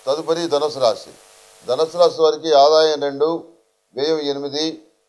తదుపరి ధనుసు రాశి ధనుసు రాశి వారికి ఆదాయం రెండు వ్యయం ఎనిమిది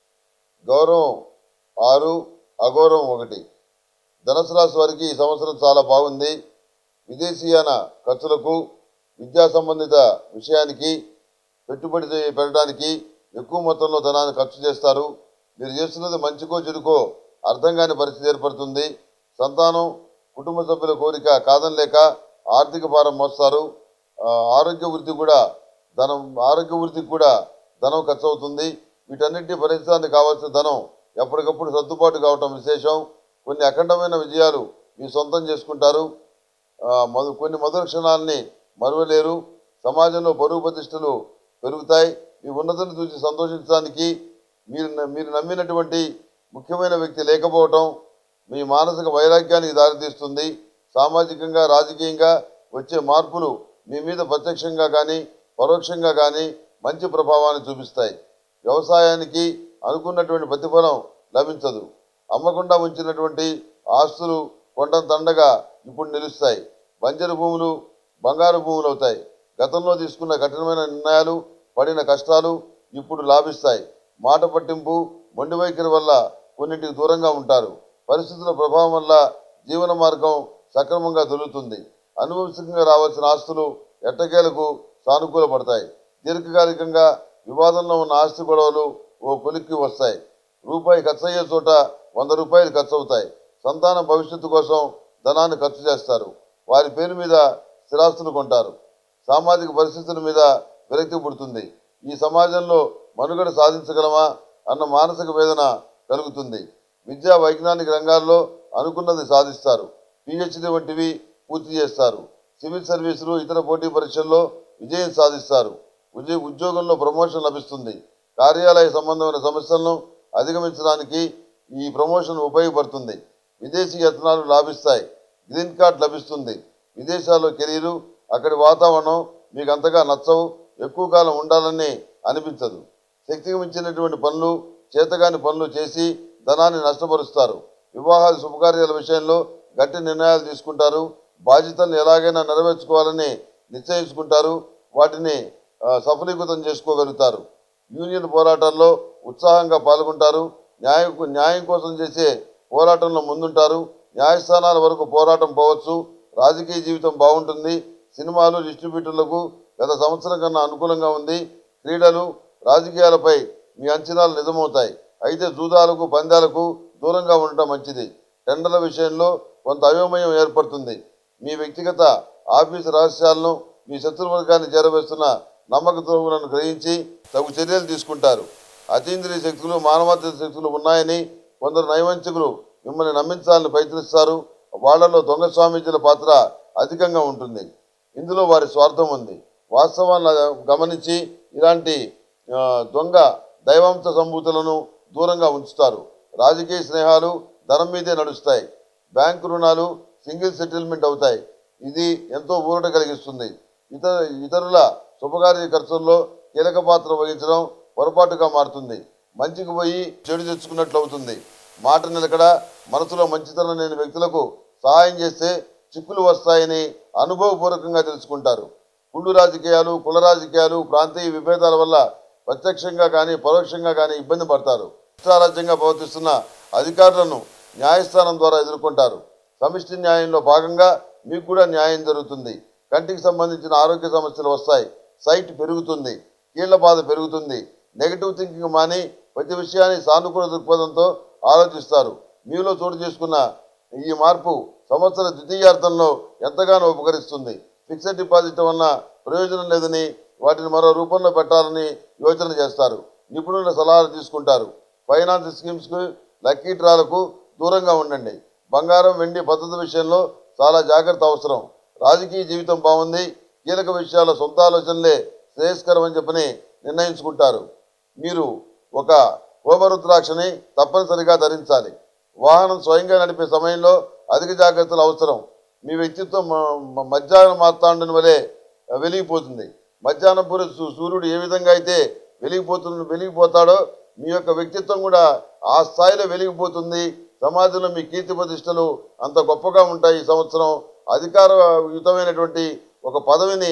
గౌరవం ఆరు అగౌరవం ఒకటి ధనుసు రాశి వారికి ఈ సంవత్సరం చాలా బాగుంది విదేశీయాన ఖర్చులకు విద్యా సంబంధిత విషయానికి పెట్టుబడి చే- పెట్టడానికి ఎక్కువ మొత్తంలో ధనాన్ని ఖర్చు చేస్తారు మీరు చేస్తున్నది మంచికో చెడుకో అర్థం కాని పరిస్థితి ఏర్పడుతుంది సంతానం కుటుంబ సభ్యుల కోరిక కాదనలేక ఆర్థిక భారం మోస్తారు ఆ, ఆరోగ్య వృద్ధి కూడా ధనం ఆరోగ్య వృద్ధికి కూడా ధనం ఖర్చు అవుతుంది వీటన్నింటి పరిస్థితానికి కావాల్సిన ధనం ఎప్పటికప్పుడు సర్దుబాటు కావటం విశేషం కొన్ని అఖండమైన విజయాలు మీ సొంతం చేసుకుంటారు ఆ, మధు కొన్ని మధుర క్షణాలని మరువలేరు సమాజంలో పరుగు ప్రతిష్టలు పెరుగుతాయి మీ ఉన్నతిని చూసి సంతోషించడానికి మీరు న- మీరు నమ్మినటువంటి ముఖ్యమైన వ్యక్తి లేకపోవటం మీ మానసిక వైరాగ్యానికి దారితీస్తుంది సామాజికంగా రాజకీయంగా వచ్చే మార్పులు మీ మీద ప్రత్యక్షంగా కానీ పరోక్షంగా కానీ మంచి ప్రభావాన్ని చూపిస్తాయి వ్యవసాయానికి అనుకున్నటువంటి ప్రతిఫలం లభించదు అమ్మకుండా ఉంచినటువంటి ఆస్తులు కొండంత అండగా ఇప్పుడు నిలుస్తాయి బంజరు భూములు బంగారు భూములు అవుతాయి గతంలో తీసుకున్న కఠినమైన నిర్ణయాలు పడిన కష్టాలు ఇప్పుడు లాభిస్తాయి మాట పట్టింపు మొండి వైఖరి వల్ల కొన్నింటికి దూరంగా ఉంటారు పరిస్థితుల ప్రభావం వల్ల జీవన మార్గం సక్రమంగా దొరుకుతుంది అనువంశికంగా రావాల్సిన ఆస్తులు ఎట్టకేలకు సానుకూల పడతాయి దీర్ఘకాలికంగా వివాదంలో ఉన్న ఆస్తి గొడవలు ఓ కొలిక్కి వస్తాయి రూపాయి ఖర్చు అయ్యే చోట వంద రూపాయలు ఖర్చు అవుతాయి సంతాన భవిష్యత్తు కోసం ధనాన్ని ఖర్చు చేస్తారు వారి పేరు మీద స్థిరాస్తులు కొంటారు సామాజిక పరిస్థితుల మీద విరక్తి పుడుతుంది ఈ సమాజంలో మనుగడ సాధించగలమా అన్న మానసిక వేదన కలుగుతుంది విద్యా వైజ్ఞానిక రంగాల్లో అనుకున్నది సాధిస్తారు పిహెచ్డి వంటివి పూర్తి చేస్తారు సివిల్ సర్వీసులు ఇతర పోటీ పరీక్షల్లో విజయం సాధిస్తారు ఉద్యో ఉద్యోగంలో ప్రమోషన్ లభిస్తుంది కార్యాలయ సంబంధమైన సమస్యలను అధిగమించడానికి ఈ ప్రమోషన్ ఉపయోగపడుతుంది విదేశీ యత్నాలు లాభిస్తాయి గ్రీన్ కార్డ్ లభిస్తుంది విదేశాల్లో కెరీరు అక్కడి వాతావరణం మీకు అంతగా నచ్చవు ఎక్కువ కాలం ఉండాలని అనిపించదు శక్తికి మించినటువంటి పనులు చేతగాని పనులు చేసి ధనాన్ని నష్టపరుస్తారు వివాహాది శుభకార్యాల విషయంలో గట్టి నిర్ణయాలు తీసుకుంటారు బాధ్యతలను ఎలాగైనా నెరవేర్చుకోవాలని నిశ్చయించుకుంటారు వాటిని ఆ, సఫలీకృతం చేసుకోగలుగుతారు యూనియన్ పోరాటాల్లో ఉత్సాహంగా పాల్గొంటారు న్యాయం న్యాయం కోసం చేసే పోరాటంలో ముందుంటారు న్యాయస్థానాల వరకు పోరాటం పోవచ్చు రాజకీయ జీవితం బాగుంటుంది సినిమాలు డిస్ట్రిబ్యూటర్లకు గత సంవత్సరం కన్నా అనుకూలంగా ఉంది క్రీడలు రాజకీయాలపై మీ అంచనాలు నిజమవుతాయి అయితే జూదాలకు పందాలకు దూరంగా ఉండటం మంచిది టెండర్ల విషయంలో కొంత అయోమయం ఏర్పడుతుంది మీ వ్యక్తిగత ఆఫీసు రహస్యాలను మీ శత్రువర్గాన్ని చేరవేస్తున్న నమ్మక ద్రోహులను గ్రహించి తగు చర్యలు తీసుకుంటారు అతీంద్రియ శక్తులు మానవాతీత శక్తులు ఉన్నాయని కొందరు నైవంచకులు మిమ్మల్ని నమ్మించాలని ప్రయత్నిస్తారు వాళ్ళలో దొంగ స్వామీజీల పాత్ర అధికంగా ఉంటుంది ఇందులో వారి స్వార్థం ఉంది వాస్తవాన్ని గమనించి ఇలాంటి ఆ, దొంగ దైవాంశ సంభూతులను దూరంగా ఉంచుతారు రాజకీయ స్నేహాలు ధనం మీదే నడుస్తాయి బ్యాంకు రుణాలు సింగిల్ సెటిల్మెంట్ అవుతాయి ఇది ఎంతో ఊరట కలిగిస్తుంది ఇతర ఇతరుల శుభకార్య ఖర్చుల్లో కీలక పాత్ర వహించడం పొరపాటుగా మారుతుంది మంచికి పోయి చెడు తెచ్చుకున్నట్లు అవుతుంది మాట నిలకడ మనసులో మంచితనం లేని వ్యక్తులకు సహాయం చేస్తే చిక్కులు వస్తాయని అనుభవపూర్వకంగా తెలుసుకుంటారు కుళ్ళు రాజకీయాలు కుల రాజకీయాలు ప్రాంతీయ విభేదాల వల్ల ప్రత్యక్షంగా కానీ పరోక్షంగా కానీ ఇబ్బంది పడతారు ఇష్టారాజ్యంగా ప్రవర్తిస్తున్న అధికారులను న్యాయస్థానం ద్వారా ఎదుర్కొంటారు సమిష్టి న్యాయంలో భాగంగా మీకు కూడా న్యాయం జరుగుతుంది కంటికి సంబంధించిన ఆరోగ్య సమస్యలు వస్తాయి సైట్ పెరుగుతుంది కీళ్ల బాధ పెరుగుతుంది నెగటివ్ థింకింగ్ మాని ప్రతి విషయాన్ని సానుకూల దృక్పథంతో ఆలోచిస్తారు మీలో చోటు చేసుకున్న ఈ మార్పు సంవత్సర ద్వితీయార్థంలో ఎంతగానో ఉపకరిస్తుంది ఫిక్స్డ్ డిపాజిట్ వలన ప్రయోజనం లేదని వాటిని మరో రూపంలో పెట్టాలని యోచన చేస్తారు నిపుణుల సలహాలు తీసుకుంటారు ఫైనాన్స్ స్కీమ్స్కు లక్కీ డ్రాలకు దూరంగా ఉండండి బంగారం వెండి పద్ధతి విషయంలో చాలా జాగ్రత్త అవసరం రాజకీయ జీవితం బాగుంది కీలక విషయాల సొంత ఆలోచనలే శ్రేయస్కరం అని చెప్పని నిర్ణయించుకుంటారు మీరు ఒక హోమరుద్రాక్షని తప్పనిసరిగా ధరించాలి వాహనం స్వయంగా నడిపే సమయంలో అధిక జాగ్రత్తలు అవసరం మీ వ్యక్తిత్వం మ- మ- మధ్యాహ్న మార్తాండుని వలె వెలిగిపోతుంది మధ్యాహ్నం పూట సూ- సూర్యుడు ఏ విధంగా అయితే వెలిగిపోతు వెలిగిపోతాడో మీ యొక్క వ్యక్తిత్వం కూడా ఆ స్థాయిలో వెలిగిపోతుంది సమాజంలో మీ కీర్తి ప్రతిష్టలు అంత గొప్పగా ఉంటాయి ఈ సంవత్సరం అధికారయుతమైనటువంటి ఒక పదవిని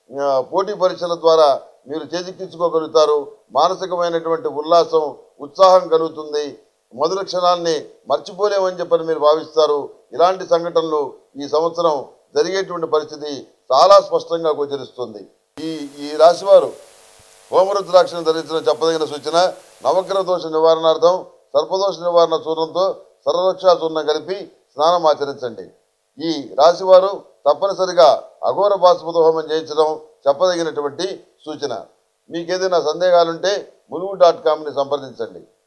ఆ, పోటీ పరీక్షల ద్వారా మీరు చేజిక్కించుకోగలుగుతారు మానసికమైనటువంటి ఉల్లాసం ఉత్సాహం కలుగుతుంది మధుర క్షణాన్ని మర్చిపోలేమని చెప్పని మీరు భావిస్తారు ఇలాంటి సంఘటనలు ఈ సంవత్సరం జరిగేటువంటి పరిస్థితి చాలా స్పష్టంగా గోచరిస్తుంది ఈ ఈ రాశివారు హోమరుద్రాక్షను ధరించడం చెప్పదగిన సూచన నవగ్రహ దోష నివారణార్థం సర్పదోష నివారణ చూర్ణంతో సర్వరక్షా చూర్ణం కలిపి స్నానం ఆచరించండి ఈ రాశివారు తప్పనిసరిగా అఘోర బాస్పద హోమం చేయించడం చెప్పదగినటువంటి సూచన మీకు ఏదైనా సందేహాలుంటే ములుగు డాట్ కామ్ని సంప్రదించండి